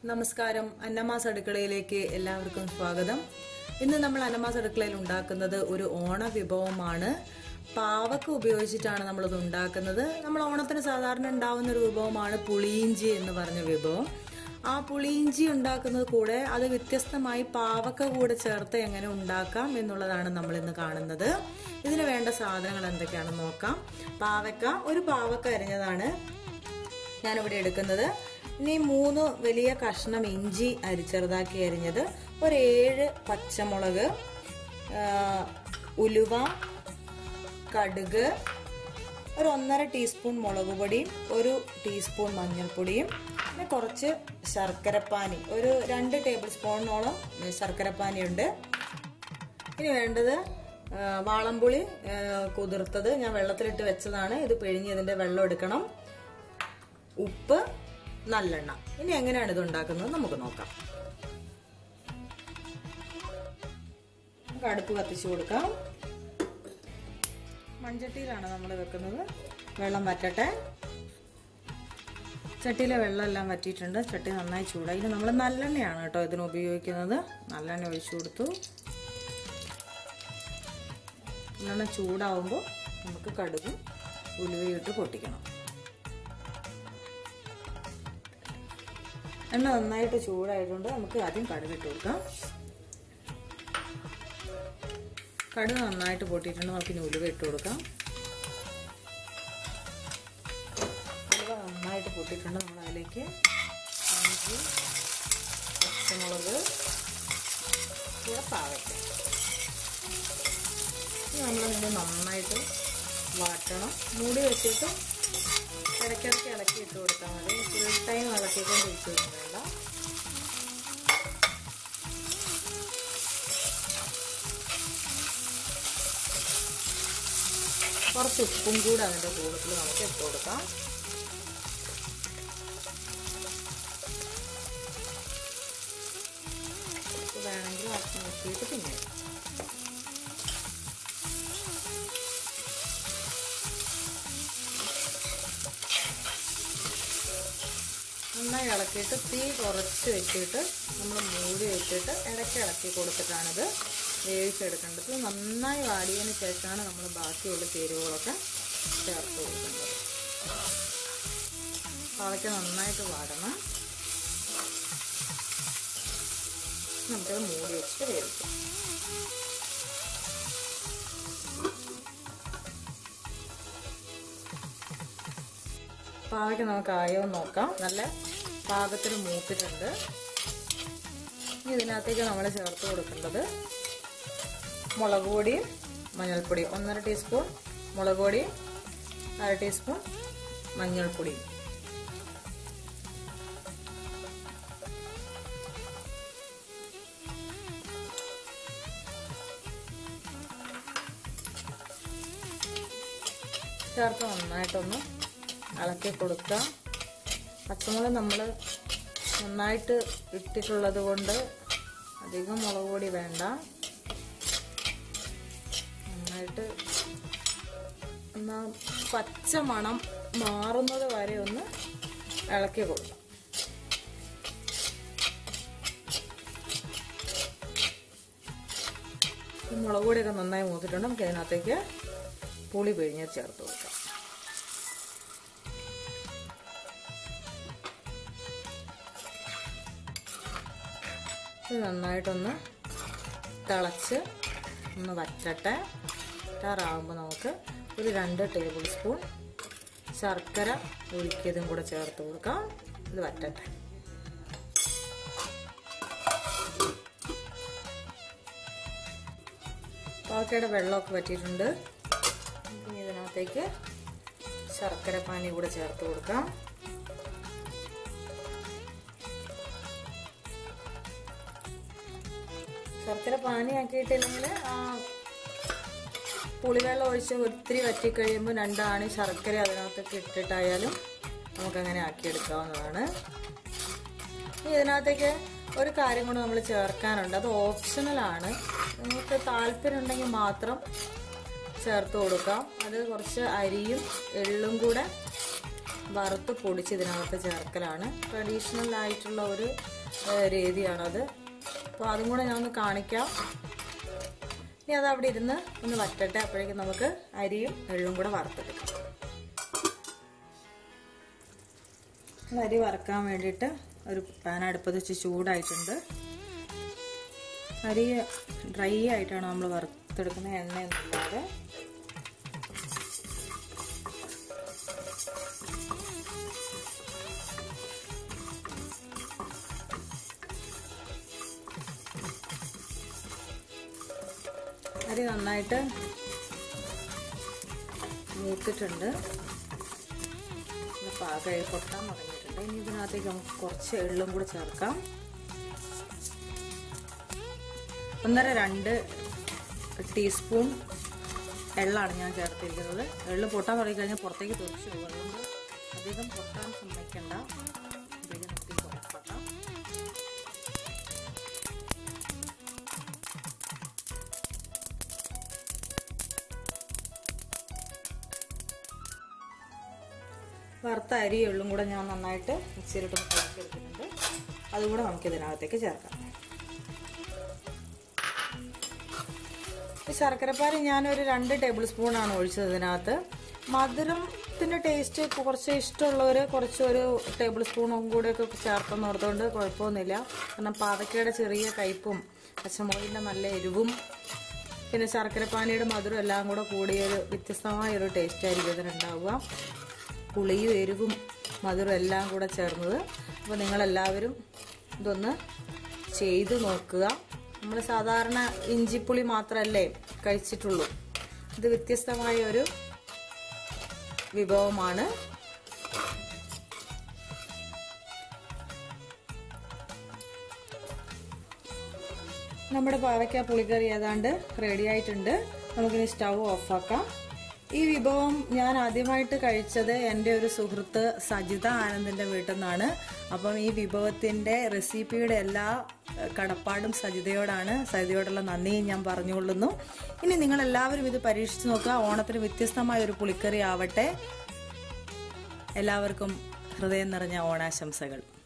നമസ്കാരം അന്നമാസ് അടുക്കളയിലേക്ക് എല്ലാവർക്കും സ്വാഗതം ഇന്ന് നമ്മൾ അന്നമാസ് അടുക്കളയിൽ ഉണ്ടാക്കുന്നത് ഒരു ഓണ വിഭവമാണ് പാവക്ക ഉപയോഗിച്ചിട്ടാണ് നമ്മളിത് ഉണ്ടാക്കുന്നത് നമ്മൾ ഓണത്തിന് സാധാരണ ഉണ്ടാവുന്ന ഒരു വിഭവമാണ് പുളിയിഞ്ചി എന്ന് പറഞ്ഞ വിഭവം ആ പുളിയിഞ്ചി ഉണ്ടാക്കുന്നത് കൂടെ അത് വ്യത്യസ്തമായി പാവക്ക കൂടെ ചേർത്ത് എങ്ങനെ ഉണ്ടാക്കാം എന്നുള്ളതാണ് നമ്മൾ ഇന്ന് കാണുന്നത് ഇതിന് വേണ്ട സാധനങ്ങൾ എന്തൊക്കെയാണെന്ന് നോക്കാം പാവക്ക ഒരു പാവക്ക അരിഞ്ഞതാണ് ഞാനിവിടെ എടുക്കുന്നത് ഇനി മൂന്ന് വലിയ കഷ്ണം ഇഞ്ചി അരി ചെറുതാക്കി അരിഞ്ഞത് ഒരു ഏഴ് പച്ചമുളക് ആ, ഉലുവ കടുക് ഒരു ഒന്നര ടീസ്പൂൺ മുളക് പൊടിയും ഒരു ടീസ്പൂൺ മഞ്ഞൾപ്പൊടിയും പിന്നെ കുറച്ച് ശർക്കരപ്പാനി ഒരു രണ്ട് ടേബിൾ സ്പൂണോളം ശർക്കരപ്പാനി ഉണ്ട് ഇനി വേണ്ടത് ആ, വാളംപുളി ആ, കുതിർത്തത് ഞാൻ വെള്ളത്തിലിട്ട് വെച്ചതാണ് ഇത് പിഴിഞ്ഞ് ഇതിന്റെ വെള്ളം എടുക്കണം ഉപ്പ് നല്ലെണ്ണ ഇനി എങ്ങനെയാണ് ഇത് ഉണ്ടാക്കുന്നത് നമുക്ക് നോക്കാം നമുക്ക് അടുപ്പ് കത്തിച്ചു കൊടുക്കാം മൺചട്ടിയിലാണ് നമ്മൾ വെക്കുന്നത് വെള്ളം വറ്റട്ടെ ചട്ടിയിലെ വെള്ളം എല്ലാം വറ്റിയിട്ടുണ്ട് ചട്ടി നന്നായി ചൂടായി ഇത് നമ്മൾ നല്ലെണ്ണയാണ് കേട്ടോ ഇതിന് ഉപയോഗിക്കുന്നത് നല്ലെണ്ണ ഒഴിച്ചു കൊടുത്തു നല്ലെണ്ണ ചൂടാവുമ്പോൾ നമുക്ക് കടുകും ഉലുവയും ഇട്ട് പൊട്ടിക്കണം എണ്ണ നന്നായിട്ട് ചൂടായതുകൊണ്ട് നമുക്ക് ആദ്യം കടുക് ഇട്ട് കൊടുക്കാം കടുക് നന്നായിട്ട് പൊട്ടിയിട്ടുണ്ട് നമുക്ക് ഇനി ഉലുവ ഇട്ട് കൊടുക്കാം ഉലുവ നന്നായിട്ട് പൊട്ടിയിട്ടുണ്ട് നമ്മൾ അതിലേക്ക് ഇഞ്ചി പച്ചമുളക് കൂടെ പാവയ്ക്ക ഇനി നമ്മളിത് നന്നായിട്ട് വാട്ടണം മൂടി വെച്ചിട്ട് ഇടയ്ക്കിടയ്ക്ക് ഇളക്കി ഇട്ട് കൊടുത്താൽ മതി ഫുൾ ടൈം ഇളക്കിക്കൊണ്ടിരിക്കും വേണ്ട കുറച്ച് ഉപ്പും കൂടെ അതിൻ്റെ കൂട്ടത്തിൽ നമുക്ക് ഇട്ട് കൊടുക്കാം ഉപ്പ് വേണമെങ്കിൽ അത് നോക്കിയിട്ട് പിന്നെ ഇടാം. നന്നായി ഇളക്കിയിട്ട് തീ കുറച്ച് വെച്ചിട്ട് നമ്മൾ മൂടി വെച്ചിട്ട് ഇടയ്ക്ക് ഇളക്കി കൊടുത്തിട്ടാണിത് വേവിച്ചെടുക്കേണ്ടത് നന്നായി വാടിയതിന് ശേഷമാണ് നമ്മൾ ബാക്കിയുള്ള ചേരുവകളൊക്കെ ചേർത്ത് കൊടുക്കേണ്ടത് പാവയ്ക്ക നന്നായിട്ട് വാടണം നമുക്കത് മൂടി വെച്ചിട്ട് വേവിക്കാം പാവയ്ക്ക് നമുക്ക് ആയോ എന്ന് നോക്കാം നല്ല പാകത്തിന് മൂത്തിട്ടുണ്ട് ഇനി ഇതിനകത്തേക്ക് നമ്മൾ ചേർത്ത് കൊടുക്കേണ്ടത് മുളക് പൊടിയും മഞ്ഞൾപ്പൊടിയും ഒന്നര ടീസ്പൂൺ മുളക് പൊടിയും അര ടീസ്പൂൺ മഞ്ഞൾപ്പൊടിയും ചേർത്ത് നന്നായിട്ടൊന്ന് ഇളക്കി കൊടുക്കുക പച്ചമുളക് നമ്മൾ നന്നായിട്ട് ഇട്ടിട്ടുള്ളത് കൊണ്ട് അധികം മുളക് പൊടി വേണ്ട നന്നായിട്ട് എന്നാൽ പച്ച മണം മാറുന്നത് വരെ ഒന്ന് ഇളക്കി കൊടുക്കാം ഈ മുളക് പൊടിയൊക്കെ നന്നായി മൂത്തിട്ടുണ്ട് നമുക്ക് അതിനകത്തേക്ക് പുളി പിഴിഞ്ഞ് ചേർത്ത് കൊടുക്കാം ഇത് നന്നായിട്ടൊന്ന് തിളച്ച് ഒന്ന് വറ്റട്ടെ വറ്റാറാകുമ്പോൾ നമുക്ക് ഒരു രണ്ട് ടേബിൾ സ്പൂൺ ശർക്കര ഒഴിക്കിയതും കൂടെ ചേർത്ത് കൊടുക്കാം ഇത് വറ്റട്ടെ പാവക്കയുടെ വെള്ളമൊക്കെ വറ്റിയിട്ടുണ്ട് ഇനി ഇതിനകത്തേക്ക് ശർക്കര പാനി കൂടെ ചേർത്ത് കൊടുക്കാം ശർക്കര പാനിയാക്കിയിട്ടില്ലെങ്കിൽ ആ പുളിവെള്ളം ഒഴിച്ച് ഒത്തിരി വറ്റിക്കഴിയുമ്പോൾ രണ്ടാണ് ശർക്കര അതിനകത്തൊക്കെ ഇട്ടിട്ടായാലും നമുക്കങ്ങനെ ആക്കിയെടുക്കാവുന്നതാണ് ഇനി ഇതിനകത്തേക്ക് ഒരു കാര്യം കൂടെ നമ്മൾ ചേർക്കാനുണ്ട് അത് ഓപ്ഷണലാണ് നിങ്ങൾക്ക് താല്പര്യം ഉണ്ടെങ്കിൽ മാത്രം ചേർത്ത് കൊടുക്കാം അത് കുറച്ച് അരിയും എള്ളും കൂടെ വറുത്ത് പൊടിച്ച് ഇതിനകത്ത് ചേർക്കലാണ് ട്രഡീഷണൽ ആയിട്ടുള്ള ഒരു ഏഹ്, രീതിയാണത് അപ്പോൾ അതും കൂടെ ഞാൻ ഒന്ന് കാണിക്കാം ഇനി അത് അവിടെ ഇരുന്ന് ഒന്ന് വറ്റട്ടെ അപ്പോഴേക്കും നമുക്ക് അരിയും എള്ളും കൂടെ വറുത്തെടുക്കാം അത് അരി വറക്കാൻ വേണ്ടിയിട്ട് ഒരു പാൻ അടുപ്പത്ത് വെച്ച് ചൂടായിട്ടുണ്ട് അരി ഡ്രൈ ആയിട്ടാണ് നമ്മൾ വറുത്തെടുക്കുന്നത് എണ്ണയൊന്നും ഇല്ലാതെ അരി നന്നായിട്ട് മൂത്തിട്ടുണ്ട് പാകമായി പൊട്ടാൻ തുടങ്ങിയിട്ടുണ്ട് ഇനി ഇതിനകത്തേക്ക് നമുക്ക് കുറച്ച് എള്ളും കൂടെ ചേർക്കാം ഒന്നര രണ്ട് ടീസ്പൂൺ എള്ളാണ് ഞാൻ ചേർത്തിരിക്കുന്നത് എള്ള് പൊട്ടാൻ തുടങ്ങി കഴിഞ്ഞാൽ പുറത്തേക്ക് തെറിച്ച് പോകും അതുകൊണ്ട് അധികം പൊട്ടാൻ സമ്മതിക്കണ്ട അധികം നമുക്ക് കുറപ്പാക്കാം വറുത്ത അരി എള്ളും കൂടെ ഞാൻ നന്നായിട്ട് മിക്സിയിലിട്ട് കഴിച്ചെടുക്കുന്നുണ്ട് അതുകൂടെ നമുക്ക് ഇതിനകത്തേക്ക് ചേർക്കാം ഈ ശർക്കരപ്പാനി ഞാനൊരു രണ്ട് ടേബിൾ സ്പൂണാണ് ഒഴിച്ചത് ഇതിനകത്ത് മധുരത്തിൻ്റെ ടേസ്റ്റ് കുറച്ച് ഇഷ്ടമുള്ളവർ കുറച്ച് ഒരു ടേബിൾ സ്പൂണും കൂടെയൊക്കെ ചേർത്തെന്ന് ഓർത്തുകൊണ്ട് കുഴപ്പമൊന്നുമില്ല കാരണം പാവയ്ക്കയുടെ ചെറിയ കയ്പും പച്ചമുളകിൻ്റെ നല്ല എരിവും പിന്നെ ശർക്കരപ്പാനിയുടെ മധുരം എല്ലാം കൂടെ കൂടിയൊരു വ്യത്യസ്തമായ ഒരു ടേസ്റ്റ് ആയിരിക്കും ഇതിനുണ്ടാവുക പുളിയും എരിവും മധുരം എല്ലാം കൂടെ ചേർന്നത് അപ്പോൾ നിങ്ങളെല്ലാവരും ഇതൊന്ന് ചെയ്തു നോക്കുക നമ്മൾ സാധാരണ ഇഞ്ചിപ്പുളി മാത്രമല്ലേ കഴിച്ചിട്ടുള്ളൂ ഇത് വ്യത്യസ്തമായ ഒരു വിഭവമാണ് നമ്മുടെ പാവയ്ക്ക പുളിക്കറി ഏതാണ്ട് റെഡി ആയിട്ടുണ്ട് നമുക്കിനി സ്റ്റൗ ഓഫാക്കാം ഈ വിഭവം ഞാൻ ആദ്യമായിട്ട് കഴിച്ചത് എൻ്റെ ഒരു സുഹൃത്ത് സജിത ആനന്ദിൻ്റെ വീട്ടിൽ നിന്നാണ് അപ്പം ഈ വിഭവത്തിൻ്റെ റെസിപ്പിയുടെ എല്ലാ ഏഹ്, കടപ്പാടും സജിതയോടാണ് സജിതയോടുള്ള നന്ദിയും ഞാൻ പറഞ്ഞുകൊള്ളുന്നു ഇനി നിങ്ങൾ എല്ലാവരും ഇത് പരീക്ഷിച്ച് നോക്കുക ഓണത്തിന് വ്യത്യസ്തമായ ഒരു പുളിക്കറി ആവട്ടെ എല്ലാവർക്കും ഹൃദയം നിറഞ്ഞ ഓണാശംസകൾ